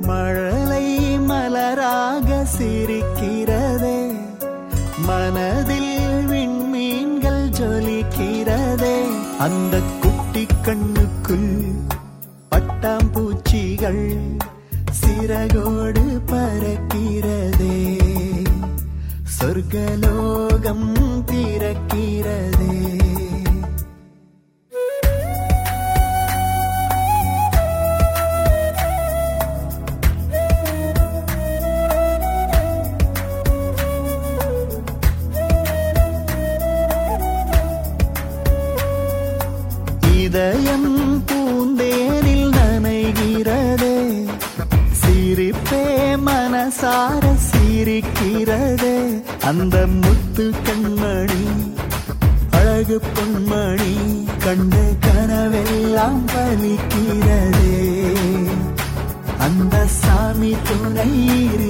மழலை மலராக சிரிக்கிறதே மனதில் விண்மீன்கள் ஜொலிக்கிறதே அந்த குட்டி கண்ணுக்குள் பட்டாம்பூச்சிகள் சிறகோடு பறக்கிறதே சொர்க்கலோகம் திறக்கிறதே இதயம் பூந்தேனில் நனைகிறதே சிரிப்பே மனசார சிரிக்கிறதே அந்த முத்து கண்மணி அழகு பொன்மணி கண்ட கனவெல்லாம் பலிக்கிறதே அந்த சாமி துணை